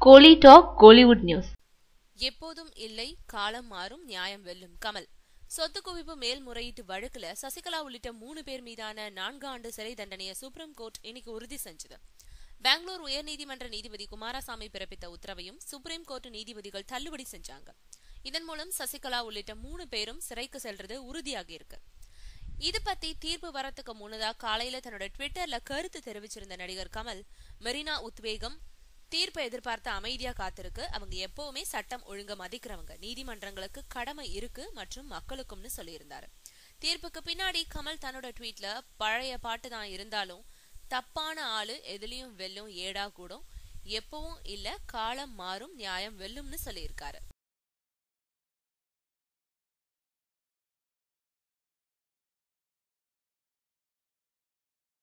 கோலி talk Kollywood news எப்போதும் இல்லை காலம் மாறும் நியாயம் வெல்லும் கமல் சொத்து குவிப்பு மேல்முறையீட்டு வழக்குல சசிகலா உள்ளிட்ட மூணு பேர் மீதான நான்கு ஆண்டு சிறை தண்டனையை சுப்ரீம் கோர்ட் இன்னைக்கு உறுதி செஞ்சது பெங்களூர் உயர்நீதிமன்ற நீதிபதி குமாரசாமி பிறப்பித்த உத்தரவையும் சுப்ரீம் கோர்ட் நீதிபதிகள் தள்ளுபடி செஞ்சாங்க இதன் மூலம் சசிகலா உள்ளிட்ட மூணு பேரும் சிறைக்கு செல்றது உறுதியாகி இருக்கு இது பத்தி தீர்ப்பு வரத்துக்கு முன்னதா காலையில தன்னோட ட்விட்டர்ல கருத்து தெரிவிச்சிருந்த நடிகர் கமல் மெரினா உத்வேகம் தீர்ப்பை எதிர்பார்த்து அமைதியா காத்திருக்கு அவங்க எப்பவுமே சட்டம் ஒழுங்க மதிக்கிறவங்க நீதிமன்றங்களுக்கு கடமை இருக்கு மற்றும் மக்களுக்கும்னு சொல்லியிருந்தாரு தீர்ப்புக்கு பின்னாடி கமல் தன்னோட ட்வீட்ல பழைய பாட்டு தான் இருந்தாலும் தப்பான ஆளு எதுலயும் வெல்லும் ஏடா கூடும் எப்பவும் இல்ல காலம் மாறும் நியாயம் வெல்லும்னு சொல்லியிருக்காரு